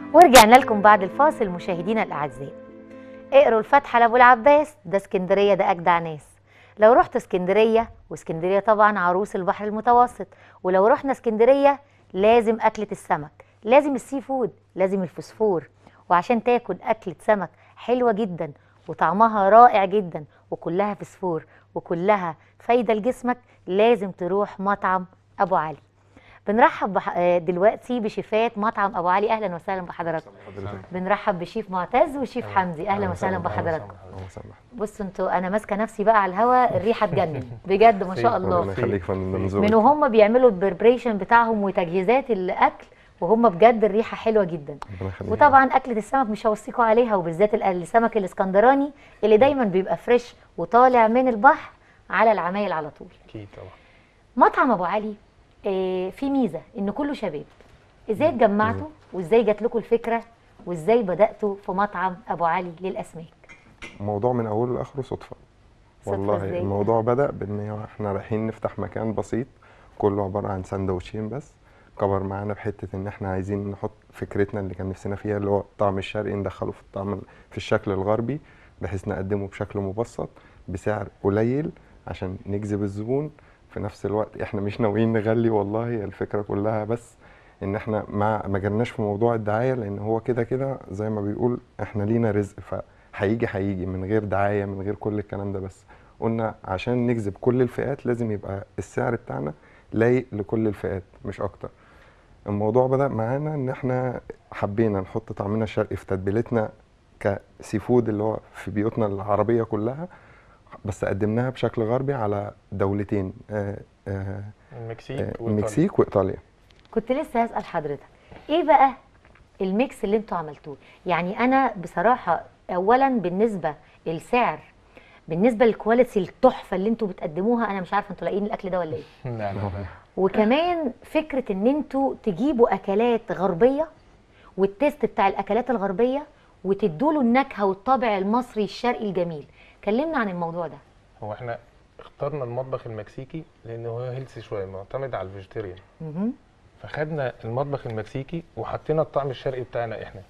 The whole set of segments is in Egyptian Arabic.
ورجعنا لكم بعد الفاصل مشاهدينا الاعزاء اقروا الفاتحه لابو العباس ده اسكندريه ده اجدع ناس لو رحت اسكندريه واسكندريه طبعا عروس البحر المتوسط ولو رحنا اسكندريه لازم اكله السمك لازم السي فود لازم الفوسفور وعشان تاكل اكله سمك حلوه جدا وطعمها رائع جدا وكلها فسفور وكلها فايده لجسمك لازم تروح مطعم ابو علي بنرحب بح... آه، دلوقتي بشيفات مطعم ابو علي اهلا وسهلا بحضراتكم بنرحب بشيف معتز وشيف حمدي اهلا وسهلا بحضراتكم بصوا انتوا انا ماسكه نفسي بقى على الهوا الريحه تجنن بجد ما شاء ربنا الله يخليك يا فندم ده من ذوقك. من وهم بيعملوا البربريشن بتاعهم وتجهيزات الاكل وهم بجد الريحه حلوه جدا ربنا يخليك وطبعا اكله السمك مش هوصيكوا عليها وبالذات ال- السمك الاسكندراني اللي دايما بيبقى فريش وطالع من البحر على العمايل على طول اكيد طبعا مطعم ابو علي آه، في ميزه ان كله شباب ازاي اتجمعتوا وازاي جات لكم الفكره وازاي بداتوا في مطعم ابو علي للاسماك الموضوع من اوله لاخره صدفه صدفة والله إزاي؟ الموضوع بدا بان احنا رايحين نفتح مكان بسيط كله عباره عن سندوتشين بس كبر معانا بحته ان احنا عايزين نحط فكرتنا اللي كان نفسنا فيها اللي هو الطعم الشرقي ندخله في الطعم في الشكل الغربي بحيث نقدمه بشكل مبسط بسعر قليل عشان نجذب الزبون في نفس الوقت احنا مش ناويين نغلي والله هي الفكره كلها بس ان احنا ما ما جالناش في موضوع الدعايه لان هو كده كده زي ما بيقول احنا لينا رزق فهيجي هيجي من غير دعايه من غير كل الكلام ده بس قلنا عشان نجذب كل الفئات لازم يبقى السعر بتاعنا لايق لكل الفئات مش اكتر الموضوع بدأ معانا ان احنا حبينا نحط طعمنا الشرقي في تتبيلتنا كسي فود اللي هو في بيوتنا العربية كلها بس قدمناها بشكل غربي على دولتين آه، آه، المكسيك آه، وإيطاليا. المكسيك وايطاليا كنت لسه هسال حضرتك ايه بقى الميكس اللي انتوا عملتوه يعني انا بصراحه اولا بالنسبه السعر بالنسبه للكواليتي التحفه اللي انتوا بتقدموها انا مش عارفه انتوا لاقيين الاكل ده ولا ايه لا لا لا وكمان فكره ان انتوا تجيبوا اكلات غربيه والتيست بتاع الاكلات الغربيه وتدوا له النكهه والطابع المصري الشرقي الجميل كلمنا عن الموضوع ده هو احنا اخترنا المطبخ المكسيكي لان هو هيلثي شويه معتمد على الفيجيتيريان مهم. فخدنا المطبخ المكسيكي وحطينا الطعم الشرقي بتاعنا احنا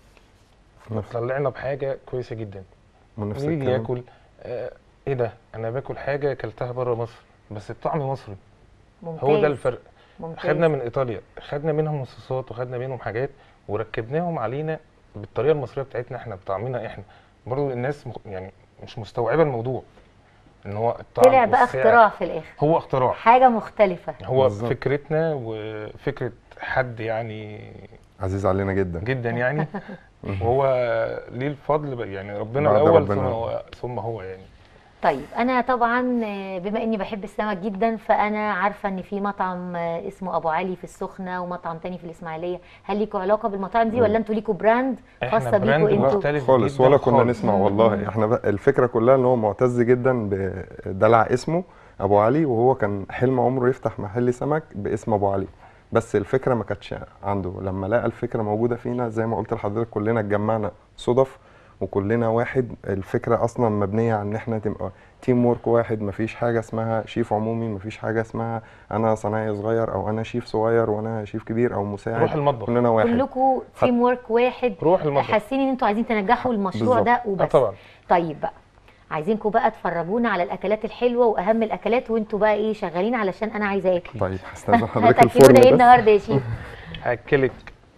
نفس طلعنا بحاجه كويسه جدا ونفس نيجي الكلام ياكل آه ايه ده انا باكل حاجه اكلتها بره مصر بس الطعم مصري ممتاز هو ده الفرق ممتاز. خدنا من ايطاليا خدنا منهم صوصات وخدنا منهم حاجات وركبناهم علينا بالطريقه المصريه بتاعتنا احنا بطعمنا احنا برضو الناس مخ- يعني مش مستوعبه الموضوع ان هو الطعم طلع بقى والسعر. اختراع في الاخر هو اختراع حاجه مختلفه هو بالظبط. فكرتنا وفكره حد يعني عزيز علينا جدا جدا يعني وهو ليه الفضل بقى يعني ربنا بعد الاول ربنا. ثم هو ثم هو يعني طيب انا طبعا آه، بما اني بحب السمك جدا فانا عارفه ان في مطعم آه، اسمه ابو علي في السخنه ومطعم تاني في الاسماعيليه هل ليكوا علاقه بالمطاعم دي ولا انتوا ليكوا براند احنا خاصه براند بيكوا انتوا مختلف خالص جداً ولا كنا خالص. نسمع والله احنا بقى الفكره كلها ان هو معتز جدا بدلع اسمه ابو علي وهو كان حلم عمره يفتح محل سمك باسم ابو علي بس الفكره ما كانتش عنده لما لقى الفكره موجوده فينا زي ما قلت لحضرتك كلنا اتجمعنا صدف وكلنا واحد الفكره اصلا مبنيه على ان احنا تبقى تيم وورك واحد مفيش حاجه اسمها شيف عمومي مفيش حاجه اسمها انا صنايعي صغير او انا شيف صغير وانا شيف كبير او مساعد روح المطبخ. كلنا واحد كلكوا تيم ورك واحد روح المطبخ حاسين ان انتوا عايزين تنجحوا المشروع بالظبط. ده آه وبس طبعا طيب بقى عايزينكم بقى تفرجونا على الاكلات الحلوه واهم الاكلات وانتوا بقى ايه شغالين علشان انا عايزه اكل طيب هستنى حضرتك هتاكلونا الفرن ايه بس النهارده يا شيف هاكلك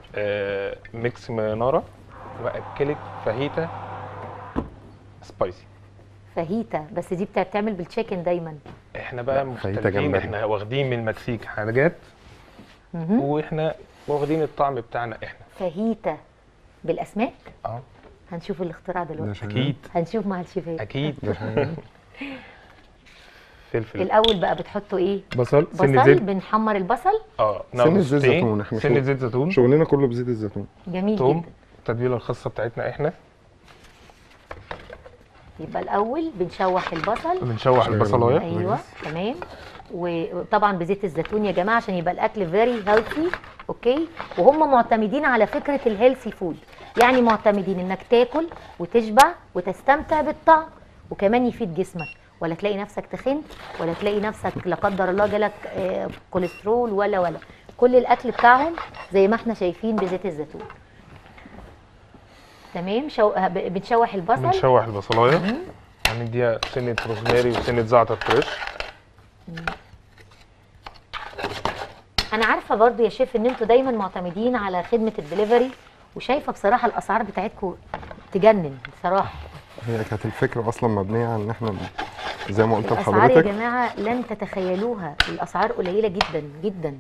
آه ميكس مناره واكلك فاهيتا سبايسي فاهيتا بس دي بتاع- بتعمل بالتشيكن دايما احنا بقى فاهيتا مختلفين جمبري. احنا واخدين من المكسيك حاجات مهم. واحنا واخدين الطعم بتاعنا احنا فاهيتا بالاسماك اه هنشوف الاختراع ده دلوقتي شغال. اكيد هنشوف مع الشيفات اكيد ده شغال. فلفل الاول بقى بتحطوا ايه بصل سن بصل زيت بنحمر البصل اه سن نعمل زيت صوتيه، زيتون، إحنا سن شغل- زيت زيتون شغلنا كله بزيت الزيتون جميل توم جدا التتبيله الخاصه بتاعتنا احنا يبقى الاول بنشوح البصل بنشوح شغال. البصلايه ايوه تمام وطبعا بزيت الزيتون يا جماعه عشان يبقى الاكل فيري هيلثي اوكي وهم معتمدين على فكره الهيلثي فود يعني معتمدين انك تاكل وتشبع وتستمتع بالطعم وكمان يفيد جسمك ولا تلاقي نفسك تخنت ولا تلاقي نفسك لا قدر الله جالك آه، كوليسترول ولا ولا كل الاكل بتاعهم زي ما احنا شايفين بزيت الزيتون تمام شو... ب- بنشوح البصل بنشوح البصلايه هنديها سنه روزماري وسنه زعتر فريش انا عارفه برضو يا شيف ان انتوا دايما معتمدين على خدمه الدليفري وشايفه بصراحه الاسعار بتاعتكم تجنن بصراحه هي كانت الفكره اصلا مبنيه على ان احنا زي ما قلت الاسعار يا لحضرتك جماعه لن تتخيلوها الاسعار قليله جدا جدا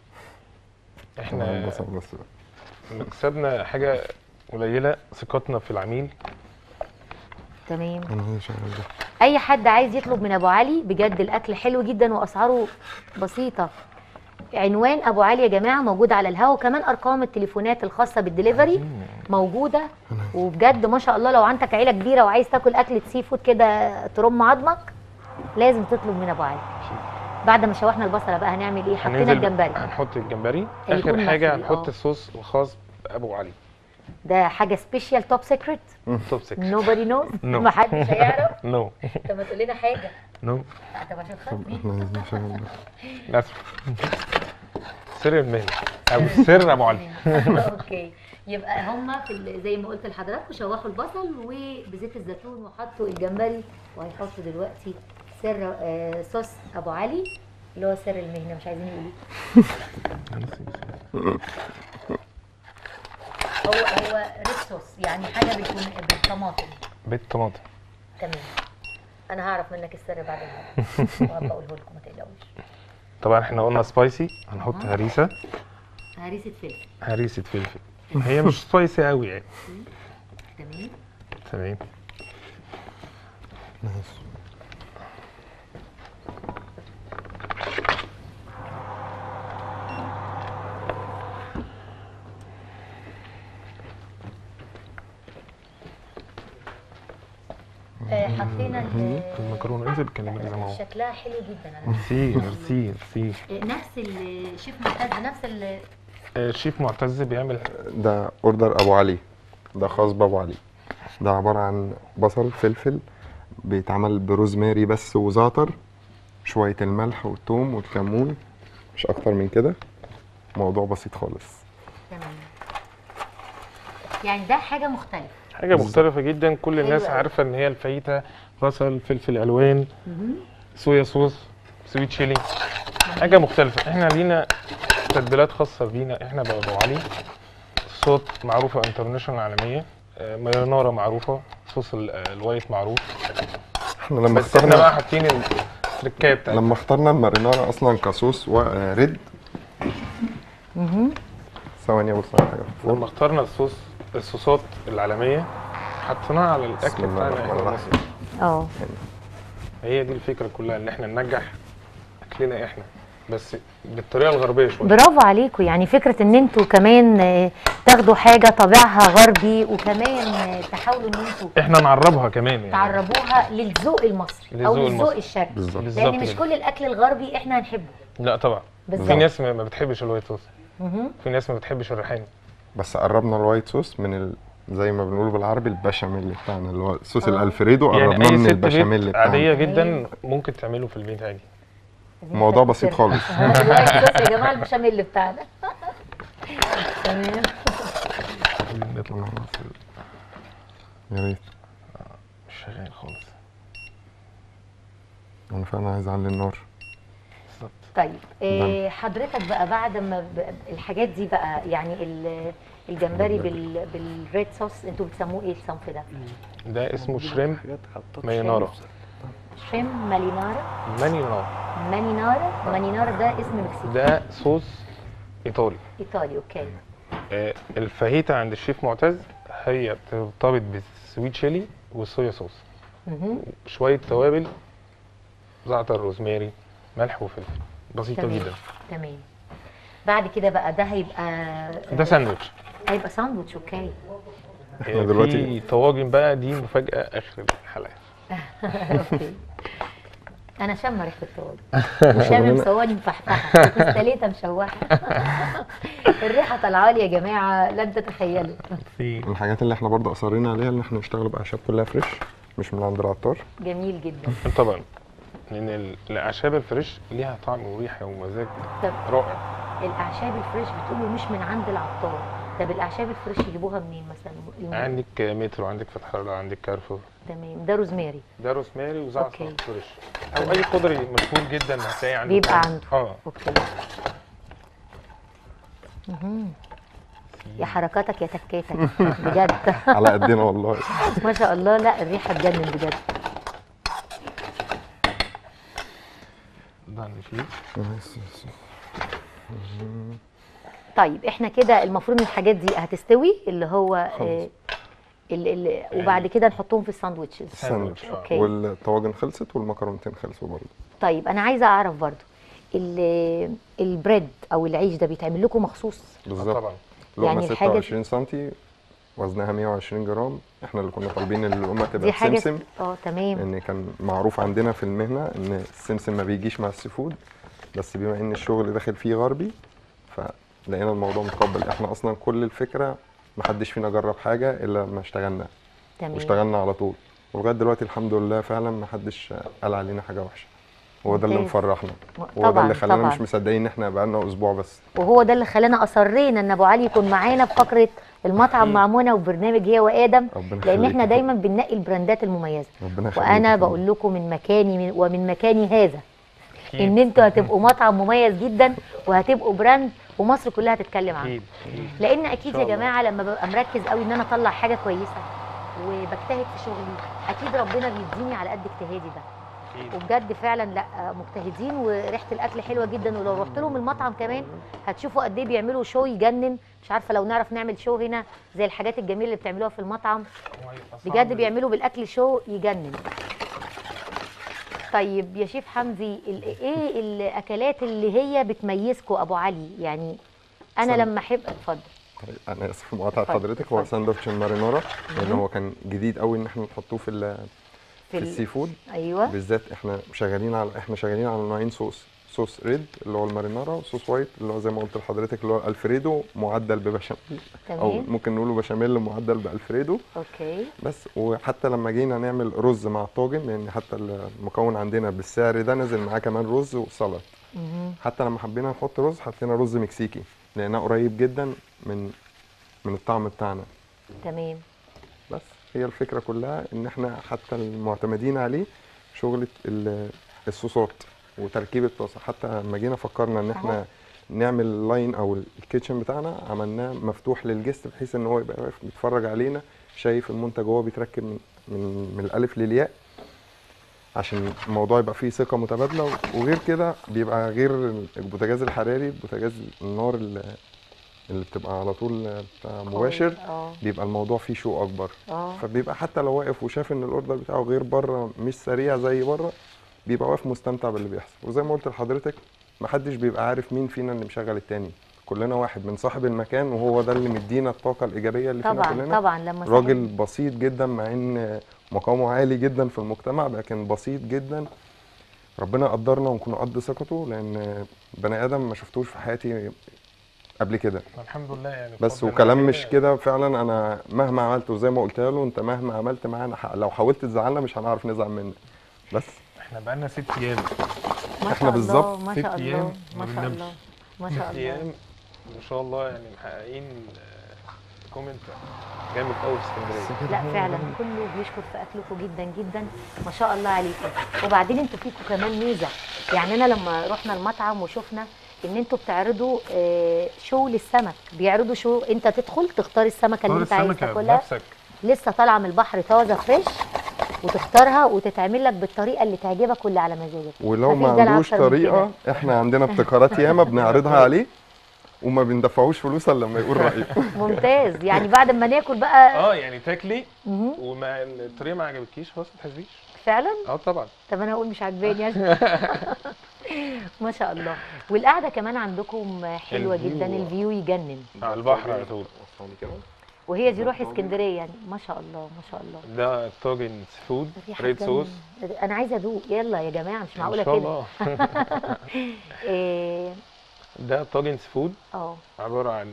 احنا بس بس مكسبنا حاجه قليله ثقتنا في العميل تمام انا هي شغال ده اي حد عايز يطلب من ابو علي بجد الاكل حلو جدا واسعاره بسيطه عنوان ابو علي يا جماعه موجود على الهوا وكمان ارقام التليفونات الخاصه بالدليفري موجوده وبجد ما شاء الله لو عندك عيله كبيره وعايز تاكل اكله سي فود كده ترم عظمك لازم تطلب من ابو علي بعد ما شوحنا البصله بقى هنعمل ايه حطينا هننزل- الجمبري هنحط الجمبري هيكون اخر حاجه مخفي، هنحط آه. الصوص الخاص بابو علي ده حاجه سبيشال توب سيكريت توب 6 نوبادي نوز No. محدش هيعرف نو طب ما تقول لنا حاجه نو طب عشان طب خاطري احنا عايزين نشغل ده للاسف سر المهنه او سر ابو علي اوكي يبقى هما في ال- زي ما قلت لحضراتكم شوحوا البصل وبزيت الزيتون وحطوا الجمبري وهيحطوا دلوقتي سر آه، صوص ابو علي اللي هو سر المهنه مش عايزين يقولوا هو هو ريد صوص يعني حاجه بتكون بالطماطم بيت طماطم تمام انا هعرف منك السر بعد الهوا وهبقى اقوله لكم ما تقلقوش طبعا احنا قلنا سبايسي هنحط أها. هريسه هريسه فلفل هريسه فلفل هي مش سبايسي قوي يعني تمام تمام ماشي آه، حطينا ال- المكرونه انزل بكلمك زي ما هو شكلها حلو جدا على ميرسي ميرسي ميرسي فكرة. نفس الشيف معتز نفس ال آه، الشيف معتز بيعمل ده اوردر ابو علي ده خاص بابو علي ده عباره عن بصل فلفل بيتعمل بروزماري بس وزعتر شويه الملح والثوم والكمون مش اكتر من كده موضوع بسيط خالص تمام يعني ده حاجه مختلفه حاجه مختلفه جدا كل الناس حلو أوي. عارفه ان هي الفايته بصل فلفل الوان صويا صوص سويت شيلي حاجه مختلفه احنا لينا تتبيلات خاصه بينا احنا بابو علي صوت معروفه انترناشونال عالميه آه، مارينارا معروفه صوص ال- آه، الوايت معروف احنا لما بس احنا بقى اخترنا حاطين التركايه بتاعتنا لما اخترنا المارينارا اصلا كصوص وريد ثواني ابص على حاجه في الفرن لما اخترنا الصوص الصوصات العالميه حطيناها على بسم الاكل الله بتاعنا الرحمن احنا الرحيم. المصري اه هي دي الفكره كلها ان احنا ننجح اكلنا احنا بس بالطريقه الغربيه شويه برافو عليكم يعني فكره ان انتوا كمان آه، تاخدوا حاجه طابعها غربي وكمان آه، تحاولوا ان انتوا احنا نعربها كمان يعني تعربوها للذوق المصري او للذوق للذوق المصري. الشرقي بالظبط بالظبط لان مش كده. كل الاكل الغربي احنا هنحبه لا طبعا بالظبط في ناس ما ما بتحبش الوايت صوص مهم. في ناس ما بتحبش الريحان بس قربنا الوايت صوص من ال... زي ما بنقول بالعربي البشاميل بتاعنا اللي هو صوص آه. الالفريدو يعني قربناه اي من ست البشاميل بيت بتاعنا عاديه جدا ممكن تعمله في البيت عادي موضوع بسيط خالص. الوايت صوص يا جماعه البشاميل بتاعنا تمام نطلع يا ريت مش شغال خالص انا فعلا عايز اعلي النار بالظبط طيب إيه حضرتك بقى بعد ما ب... الحاجات دي بقى يعني ال- الجمبري بال... بالريد صوص انتوا بتسموه ايه الصنف ده؟ ده اسمه شريمب حاجات حطت ماينارا شريم مالينارا مانينارا مانينارا مانينارا ده اسم مكسيكي ده صوص ايطالي ايطالي اوكي آه، الفاهيتا عند الشيف معتز هي بترتبط بالسويت شيلي والصويا صوص مهم. شويه توابل زعتر روزماري ملح وفلفل بسيطه تمام. جدا تمام بعد كده بقى ده هيبقى ده ساندوتش هيبقى ساندوتش اوكي احنا آه، دلوقتي في طواجن بقى دي مفاجاه اخر الحلقه اوكي انا شامه ريحه الطواجن وشامم صواني مفحفحه وكستاليته مشوحه الريحه طالعه لي يا جماعه لن تتخيلوا في الحاجات اللي احنا برضه اصرينا عليها ان احنا نشتغل باعشاب كلها فريش مش من عند العطار جميل جدا طبعا لان ال- الاعشاب الفريش ليها طعم وريحه ومزاج طب رائع الاعشاب الفريش بتقولوا مش من عند العطار طب الاعشاب الفريش يجيبوها منين مثلا الم- عندك مترو عندك فتح الله عندك كارفور تمام ده روزماري ده روزماري وزعتر أوكي. فريش او اي خضري مشهور جدا هتلاقيه عنده بيبقى عنده. اه اوكي مهم. يا حركاتك يا تكاتك بجد على قدنا والله ما شاء الله لا الريحه تجنن بجد ده نشيل طيب احنا كده المفروض ان الحاجات دي هتستوي اللي هو آه خلاص. ال ال وبعد كده نحطهم في الساندوتشز ساندوتش أوكي. والطواجن خلصت والمكرونتين خلصوا برضه طيب انا عايزه اعرف برضو ال- البريد او العيش ده بيتعمل لكم مخصوص بالظبط طبعا لقمه يعني الحاجة دي- 26 سم وزنها 120 جرام احنا اللي كنا طالبين ان اللقمه تبقى دي حاجه بسمسم اه تمام لان كان معروف عندنا في المهنه ان السمسم ما بيجيش مع السي فود بس بما ان الشغل داخل فيه غربي فلقينا الموضوع متقبل احنا اصلا كل الفكره ما حدش فينا جرب حاجه الا لما اشتغلنا تمام واشتغلنا على طول ولغايه دلوقتي الحمد لله فعلا ما حدش قال علينا حاجه وحشه هو ده اللي ممتاز. مفرحنا م- هو ده طبعا اللي خلانا طبعا مش مصدقين ان احنا بقالنا اسبوع بس وهو ده اللي خلانا اصرينا ان ابو علي يكون معانا في فقره المطعم مع منى وبرنامج هي وادم ربنا لان يخليك. احنا دايما بننقي البراندات المميزه ربنا يخليك وانا يا بقول لكم من مكاني من ومن مكاني هذا أكيد. ان انتوا هتبقوا مطعم مميز جدا وهتبقوا براند ومصر كلها هتتكلم عنه اكيد أكيد. لان اكيد شاء يا الله. جماعه لما ببقى مركز قوي ان انا اطلع حاجه كويسه وبجتهد في شغلي اكيد ربنا بيديني على قد اجتهادي ده أكيد. وبجد فعلا لا مجتهدين وريحه الاكل حلوه جدا ولو رحت لهم المطعم كمان هتشوفوا قد ايه بيعملوا شو يجنن مش عارفه لو نعرف نعمل شو هنا زي الحاجات الجميله اللي بتعملوها في المطعم هو هيبقى صعب بجد بيعملوا بالاكل شو يجنن طيب يا شيف حمدي ال- ايه الاكلات اللي هي بتميزكم ابو علي يعني انا سم- لما احب اتفضل طيب انا اسف في مقاطعه اتفضل، حضرتك هو اتفضل. ساندوتش المارينارا لان مهم. هو كان جديد قوي ان احنا نحطوه في ال- في ال- السي فود ايوه بالذات احنا شغالين على احنا شغالين على نوعين صوص صوص ريد اللي هو المارينارا وصوص وايت اللي هو زي ما قلت لحضرتك اللي هو الفريدو معدل ببشاميل او تمام ممكن نقوله بشاميل معدل بالفريدو اوكي بس وحتى لما جينا نعمل رز مع الطاجن لان حتى المكون عندنا بالسعر ده نزل معاه كمان رز وسلطه مهم. حتى لما حبينا نحط رز حطينا رز مكسيكي لانه قريب جدا من من الطعم بتاعنا تمام بس هي الفكره كلها ان احنا حتى المعتمدين عليه شغله ال- الصوصات وتركيب الطاسه حتى لما جينا فكرنا ان احنا نعمل لاين او الكيتشن بتاعنا عملناه مفتوح للجست بحيث ان هو يبقى واقف بيتفرج علينا شايف المنتج وهو بيتركب من من, من الالف للياء عشان الموضوع يبقى فيه ثقه متبادله وغير كده بيبقى غير البوتاجاز الحراري بوتاجاز النار اللي اللي بتبقى على طول بتاع مباشر اه بيبقى الموضوع فيه شو اكبر اه فبيبقى حتى لو واقف وشاف ان الاوردر بتاعه غير بره مش سريع زي بره بيبقى واقف مستمتع باللي بيحصل وزي ما قلت لحضرتك محدش بيبقى عارف مين فينا اللي مشغل التاني كلنا واحد من صاحب المكان وهو ده اللي مدينا الطاقه الايجابيه اللي فينا طبعا كلنا طبعا لما راجل بسيط جدا مع ان مقامه عالي جدا في المجتمع لكن بسيط جدا ربنا قدرنا ونكون قد ثقته لان بني ادم ما شفتوش في حياتي قبل كده الحمد لله يعني بس بفضل وكلام الله مش كده فعلا انا مهما عملت وزي ما قلت له انت مهما عملت معانا ح- لو حاولت تزعلنا مش هنعرف نزعل منك بس احنا بقالنا ست ايام ما إحنا شاء الله بالظبط ما ست شاء أيام الله ما ما شاء بننامش. الله ما ست شاء الله ايام ما شاء الله يعني محققين آه، كومنت جامد قوي في اسكندريه لا فعلا كله بيشكر في اكلكم جدا جدا ما شاء الله عليكم وبعدين انتوا فيكم كمان ميزه يعني انا لما رحنا المطعم وشفنا ان انتوا بتعرضوا آه، شو للسمك بيعرضوا شو انت تدخل تختار السمكه اللي انت عايز السمكه تاكلها بنفسك لسه طالعه من البحر طازه فريش وتختارها وتتعمل لك بالطريقه اللي تعجبك واللي على مزاجك ولو مفيش ما دلع عندوش أكتر من طريقه احنا عندنا ابتكارات ياما بنعرضها عليه وما بندفعوش فلوس الا لما يقول رايه ممتاز يعني بعد ما ناكل بقى اه يعني تاكلي مهم. وما الطريقه ما عجبتكيش خلاص ما تحاسبيش فعلا اه طبعا طب انا اقول مش عاجباني عشان- ما شاء الله والقعده كمان عندكم حلوه الفيو. جدا الفيو يجنن على البحر على طول وهي دي روح اسكندريه يعني ما شاء الله ما شاء الله ده طاجن سي فود الريحة ريد تجنن. صوص انا عايزه ادوق يلا يا جماعه مش معقوله ان شاء كده الله إيه، ده طاجن سي فود اه عباره عن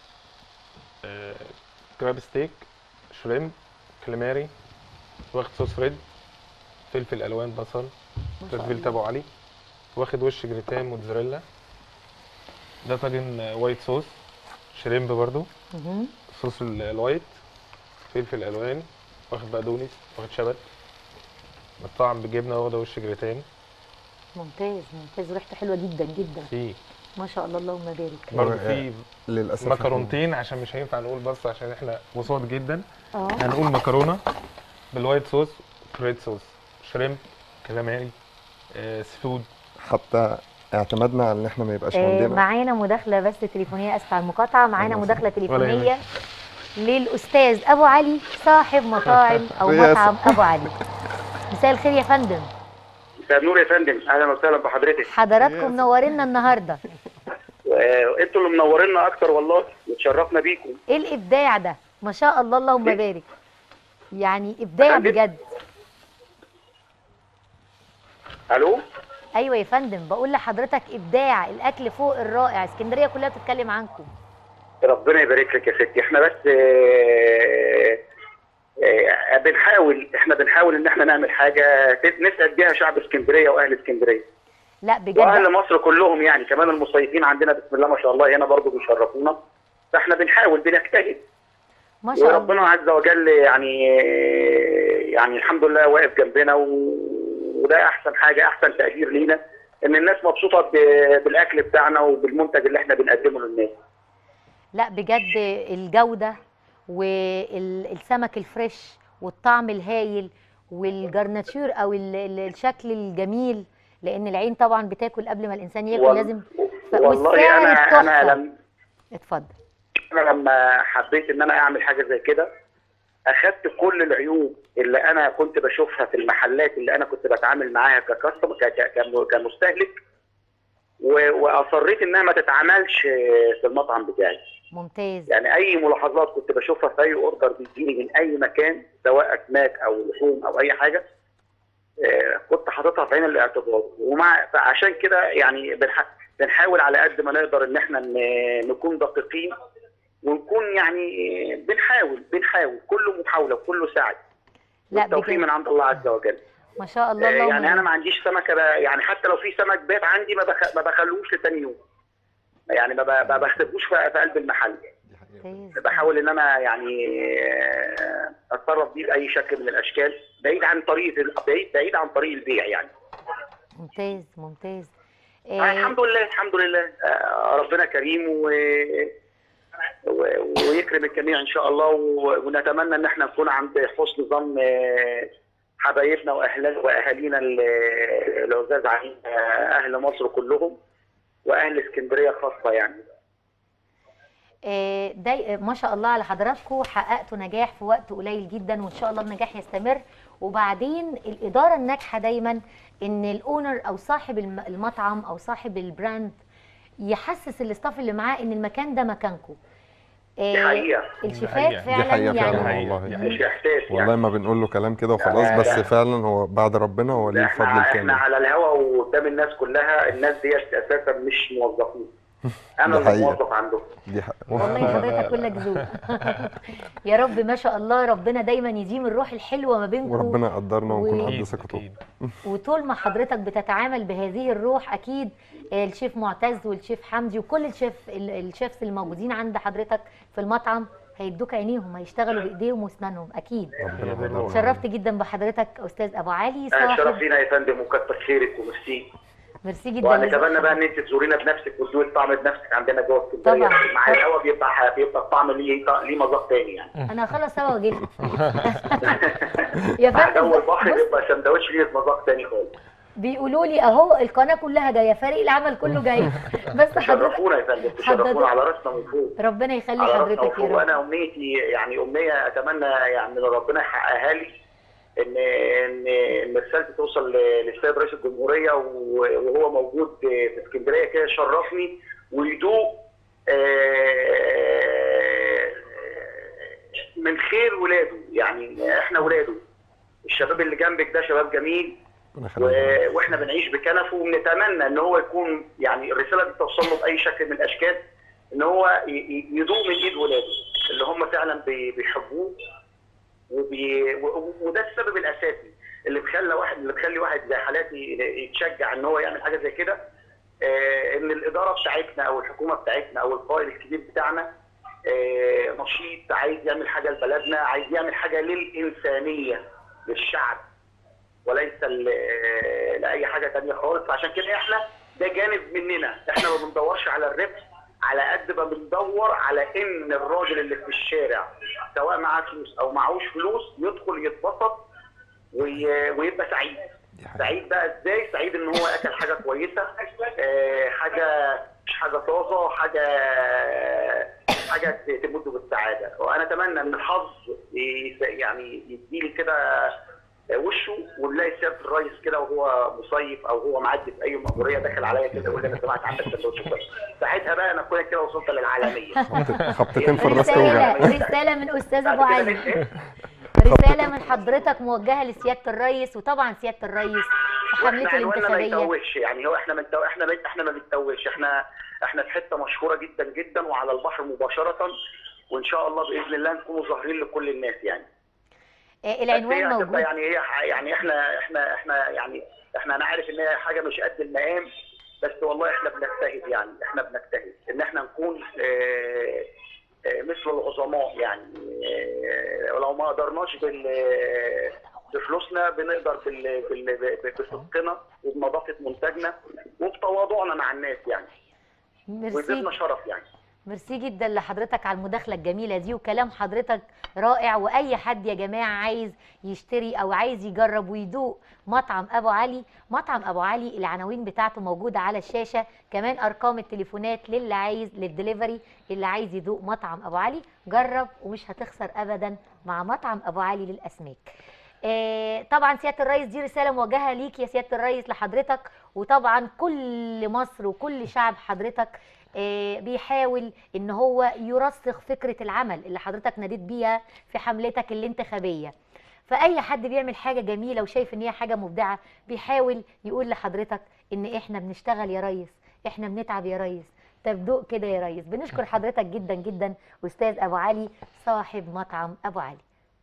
آه، كراب ستيك شريمب كاليماري واخد صوص ريد فلفل الوان بصل ما شاء تتبيله الله ابو علي واخد وش جريتان موتزاريلا ده طاجن آه، وايت صوص شريمب برضو مهم. صوص ال- الوايت فلفل الوان واخد بقدونس واخد شبت مطعم بجبنه واخده وش جريتان ممتاز ممتاز ريحته حلوه جدا جدا في ما شاء الله اللهم بارك برضو هو- في للاسف مكرونتين عشان مش هينفع نقول بس عشان احنا وسط جدا اه هنقول مكرونه بالوايت صوص ريد صوص شريمب كلاماري آه سي فود حتى اعتمدنا على ان احنا ما يبقاش آه، عندنا معانا مداخله بس تليفونيه اسف على المقاطعه معانا الله مداخله ولا تليفونيه للاستاذ ابو علي صاحب مطاعم او يا مطعم ابو علي مساء الخير يا فندم مساء النور يا فندم اهلا وسهلا بحضرتك حضراتكم منورينا النهارده آه، انتوا اللي منورينا اكتر والله وتشرفنا بيكم ايه الابداع ده ما شاء الله اللهم بارك يعني ابداع فندم؟ بجد الو ايوه يا فندم بقول لحضرتك ابداع الاكل فوق الرائع اسكندريه كلها بتتكلم عنكم ربنا يبارك لك يا ستي احنا بس آه، آه، بنحاول احنا بنحاول ان احنا نعمل حاجه ت- نسعد بيها شعب اسكندريه واهل اسكندريه لا بجد واهل مصر كلهم يعني كمان المصيفين عندنا بسم الله ما شاء الله هنا برضو بيشرفونا فاحنا بنحاول بنجتهد ما شاء الله وربنا عز وجل يعني يعني الحمد لله واقف جنبنا و- وده احسن حاجه احسن تقدير لينا ان الناس مبسوطه ب- بالاكل بتاعنا وبالمنتج اللي احنا بنقدمه للناس لا بجد الجودة والسمك الفريش والطعم الهايل والجرناتشور او ال- ال- الشكل الجميل لان العين طبعا بتاكل قبل ما الانسان ياكل وال- لازم ف- والله والسعر انا التحفة. انا لم اتفضل انا لما حبيت ان انا اعمل حاجه زي كده اخدت كل العيوب اللي انا كنت بشوفها في المحلات اللي انا كنت بتعامل معاها ككاستمر ك- ك- كم- كمستهلك و- واصريت انها ما تتعملش في المطعم بتاعي ممتاز يعني اي ملاحظات كنت بشوفها في اي اوردر بيجيني من اي مكان سواء اسماك او لحوم او اي حاجه آه، كنت حاططها في عين الاعتبار ومع فعشان كده يعني بنح- بنحاول على قد ما نقدر ان احنا ن- نكون دقيقين ونكون يعني بنحاول بنحاول كله محاوله وكله سعي لا والتوفيق بجد من عند الله عز وجل ما شاء الله آه، اللهم يعني انا بارك. ما عنديش سمكه ب... يعني حتى لو في سمك بات عندي ما, بخ... ما بخلوش لتاني يوم يعني ما, ب... ما بختبوش في في قلب المحل ممتاز بحاول ان انا يعني آه، اتصرف بيه باي شكل من الاشكال بعيد عن طريقه ال- بعيد بعيد عن طريق البيع يعني ممتاز ممتاز آه، آه، الحمد لله الحمد لله آه، ربنا كريم و... و... ويكرم الجميع ان شاء الله و... ونتمنى ان احنا نكون عند حسن ظن آه، حبايبنا واهلنا واهالينا ال- العزاز علينا آه، اهل مصر كلهم واهل اسكندريه خاصه يعني آه، ده ما شاء الله على حضراتكم حققتوا نجاح في وقت قليل جدا وان شاء الله النجاح يستمر وبعدين الاداره الناجحه دايما ان الاونر او صاحب الم- المطعم او صاحب البراند يحسس الاستاف اللي معاه ان المكان ده مكانكم دي حقيقه الشيفات حقيقة. دي فعلا دي حقيقة يعني فعلا حقيقة. والله دي مش احساس يعني والله ما بنقول له كلام كده وخلاص لا، بس لا. فعلا هو بعد ربنا هو ليه الفضل احنا الكامل احنا على الهوا وقدام الناس كلها الناس ديت اساسا مش موظفين انا ده اللي حقيقة. موظف عندهم دي حق... والله حضرتك كلك ذوق يا رب ما شاء الله ربنا دايما يديم الروح الحلوه ما بينكم وربنا يقدرنا ونكون و- قد أكيد ثقته أكيد. وطول ما حضرتك بتتعامل بهذه الروح اكيد الشيف معتز والشيف حمدي وكل الشيف ال- الشيفs الموجودين عند حضرتك في المطعم هيدوك عينيهم هيشتغلوا بايديهم واسنانهم اكيد ربنا بالروح. يقدرنا شرفت جدا بحضرتك استاذ ابو علي آه، شرف صاحب لينا يا فندم وكتر خيرك وميرسي ميرسي جدا ونتمنى لذوقك. بقى ان انت تزورينا بنفسك وتدوقي الطعم بنفسك عندنا جوه اسكندريه طبعاً. مع الهوا بيبقى بيبقى الطعم ليه ليه مذاق تاني يعني انا هخلص سوا واجي يا مع فندم جو البحر بص بيبقى سندوتش ليه مذاق تاني خالص بيقولوا لي اهو القناه كلها جايه فريق العمل كله جاي بس حضرتك تشرفونا يا فندم حضرتك- تشرفونا على راسنا من فوق ربنا يخلي على راسنا حضرتك من يا فوق رب وانا امنيتي يعني امنيه اتمنى يعني ان ربنا يحققها لي ان ان ان رسالتي توصل ل- للسيد رئيس الجمهوريه و- وهو موجود في اسكندريه كده يشرفني ويدوق آه، من خير ولاده يعني احنا ولاده الشباب اللي جنبك ده شباب جميل ربنا يخليك و- واحنا بنعيش بكنفه ونتمنى ان هو يكون يعني الرساله دي توصل له باي شكل من الاشكال ان هو ي- ي- يدوق من ايد ولاده اللي هم فعلا بي- بيحبوه وبي و- وده السبب الاساسي اللي بخلى واحد اللي بخلي واحد زي حالاتي يتشجع ان هو يعمل حاجه زي كده آه، ان الاداره بتاعتنا او الحكومه بتاعتنا او القائد الكبير بتاعنا آه، نشيط عايز يعمل حاجه لبلدنا عايز يعمل حاجه للانسانيه للشعب وليس ل- آه، لاي حاجه تانية خالص فعشان كده احنا ده جانب مننا احنا ما بندورش على الربح على قد ما بندور على ان الراجل اللي في الشارع سواء معاه فلوس او معهوش فلوس يدخل يتبسط وي- ويبقى سعيد دي حاجة. سعيد بقى ازاي سعيد ان هو اكل حاجه كويسه آه، حاجه مش حاجه طازه حاجه حاجه ت- تمده بالسعاده وانا اتمنى ان الحظ يس- يعني يديلي كده وشه ونلاقي سياده الرئيس كده وهو مصيف او هو معدي في اي مأموريه داخل عليا كده يقول لي انا سمعت عنك سندوتش كويس ساعتها بقى انا اكون كده وصلت للعالميه خبط- خبطتين في الراس توجع رسالة رسالة من أستاذ أبو بعد كده علي نت- إيه؟ رسالة من حضرتك موجهة لسيادة الرئيس وطبعا سيادة الرئيس في واحنا حملته عنواننا ما الانتخابية يتوهش يعني هو احنا ما نتو... احنا ما... احنا ما بنتوهش احنا احنا في حته مشهوره جدا جدا وعلى البحر مباشره وان شاء الله باذن الله نكونوا ظاهرين لكل الناس يعني آه، بس هي العنوان هتبقى موجود يعني هي ح- يعني احنا احنا احنا يعني احنا انا عارف ان هي حاجه مش قد المقام بس والله احنا بنجتهد يعني احنا بنجتهد ان احنا نكون آه، آه، مثل العظماء يعني آه، ولو ما قدرناش بال بفلوسنا بنقدر بال- بال- ب- بصدقنا وبنظافه منتجنا وبتواضعنا مع الناس يعني ميرسي ويزيدنا شرف يعني ميرسي جدا لحضرتك على المداخلة الجميلة دي وكلام حضرتك رائع وأي حد يا جماعة عايز يشتري أو عايز يجرب ويدوق مطعم أبو علي مطعم أبو علي العناوين بتاعته موجودة على الشاشة كمان أرقام التليفونات للي عايز للدليفري اللي عايز يدوق مطعم أبو علي جرب ومش هتخسر أبدا مع مطعم أبو علي للأسماك آه، طبعا سياده الرئيس دي رساله موجهه ليك يا سياده الرئيس لحضرتك وطبعا كل مصر وكل شعب حضرتك آه، بيحاول ان هو يرسخ فكره العمل اللي حضرتك ناديت بيها في حملتك الانتخابيه فاي حد بيعمل حاجه جميله وشايف ان هي حاجه مبدعه بيحاول يقول لحضرتك ان احنا بنشتغل يا ريس احنا بنتعب يا ريس طب دوق كده يا ريس بنشكر حضرتك جدا جدا استاذ ابو علي صاحب مطعم ابو علي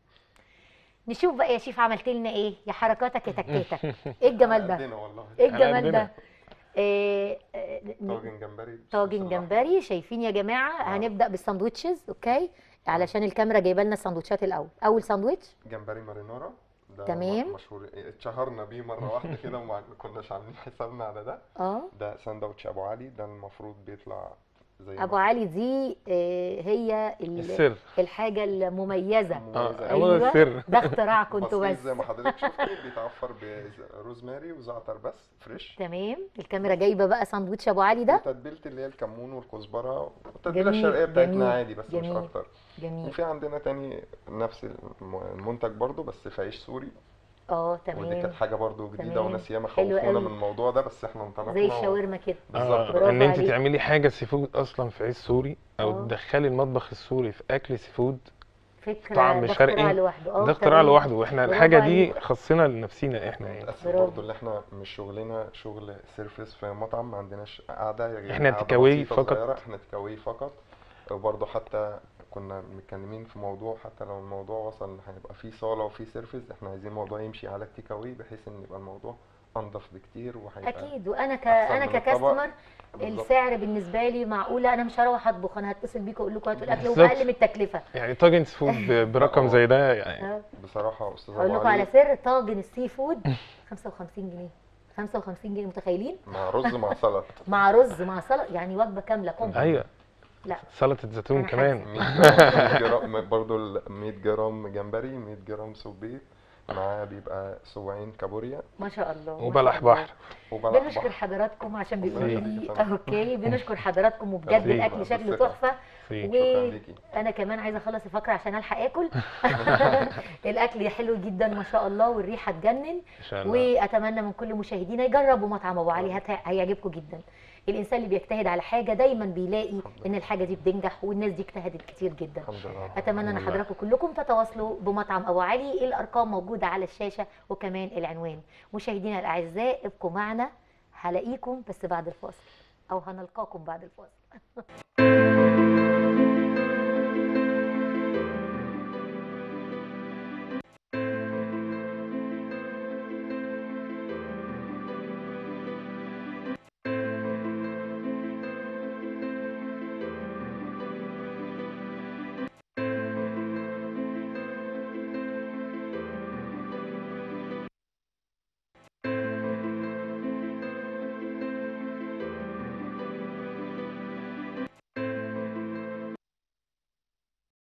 نشوف بقى يا شيف عملت لنا ايه يا حركاتك يا تكتيتك ايه الجمال ده عندنا والله ايه الجمال عندنا. ده إيه آه، ن- طاجن جمبري طاجن بالصوص جمبري شايفين يا جماعه آه. هنبدا بالساندوتشز اوكي علشان الكاميرا جايبه لنا الساندوتشات الاول اول ساندوتش الأحمر. جمبري مارينورا ده تمام. مشهور اتشهرنا بيه مره واحده كده وما كناش عاملين حسابنا على ده اه ده ساندوتش ابو علي ده المفروض بيطلع زي ابو علي دي آه، هي ال- السر الحاجه المميزه اه مميزة هو ده السر ده اختراعكم انتوا بسيط بس زي ما حضرتك شفتي بيتعفر بروزماري وزعتر بس فريش تمام الكاميرا جايبه بقى ساندوتش ابو علي ده وتتبيله اللي هي الكمون والكزبره والتتبيله جميل، الشرقيه بتاعتنا جميل، عادي بس جميل. مش اكتر جميل وفي عندنا تاني نفس الم- المنتج برضو بس في عيش سوري اه ودي كانت تمام حاجه برضو جديده تمام. وناس ياما حلو خوفونا قوي. من الموضوع ده بس احنا انطلقنا زي و- الشاورما كده بالظبط آه برافو ان انت عليك. تعملي حاجه سي فود اصلا في عيش سوري او آه. تدخلي المطبخ السوري في اكل سي فود فكره طعم ده شرقي. اختراع لوحده اه ده اختراع تمام. لوحده واحنا برافو الحاجه دي عليك. خاصنا لنفسنا احنا يعني للاسف برافو. برضو اللي احنا مش شغلنا شغل سيرفيس في مطعم ما عندناش قاعده يعني إحنا قاعدة تيكاواي بسيطة فقط. صغيرة، احنا تيكاواي فقط وبرضه حتى كنا متكلمين في موضوع حتى لو الموضوع وصل ان هيبقى فيه صاله وفيه سيرفيس احنا عايزين الموضوع يمشي على التيكاواي بحيث ان يبقى الموضوع انضف بكتير وهيبقى اكيد وانا ك أحسن انا من الطبق. ككاستمر بالظبط. السعر بالنسبه لي معقوله انا مش هروح اطبخ انا هتصل بيكم اقول لكم هاتوا الاكل بالظبط. وباقل من التكلفه يعني طاجن سي فود ب- برقم زي ده يعني آه. بصراحه استاذ اقول ابو لكم على علي سر طاجن السي فود 55 جنيه 55 جنيه متخيلين مع رز مع سلطه مع رز مع سلطه يعني وجبه كامله كومبو ايوه لا سلطه زيتون أنا كمان 100 جرام برضه ال 100 جرام جمبري 100 جرام سبيط معاه بيبقى سبعين كابوريا ما شاء الله ما شاء وبلح الله. بحر وبلح بنشكر بحر حضراتكم عشان الله بيقولوا يخليك لي يا فندم. اوكي بنشكر حضراتكم وبجد أهلا الاكل بيك. شكله بالثقة. تحفه في شكرا ليكي وانا كمان عايزه اخلص الفقره عشان الحق اكل الاكل حلو جدا ما شاء الله والريحه تجنن ان شاء الله واتمنى من كل مشاهدينا يجربوا مطعم ابو علي هت- هيعجبكم جدا الانسان اللي بيجتهد على حاجه دايما بيلاقي ان الحاجه دي بتنجح والناس دي اجتهدت كتير جدا الحمد لله اتمنى ان لله. حضراتكم كلكم تتواصلوا بمطعم ابو علي الارقام موجوده على الشاشه وكمان العنوان مشاهدينا الاعزاء ابقوا معنا هلاقيكم بس بعد الفاصل او هنلقاكم بعد الفاصل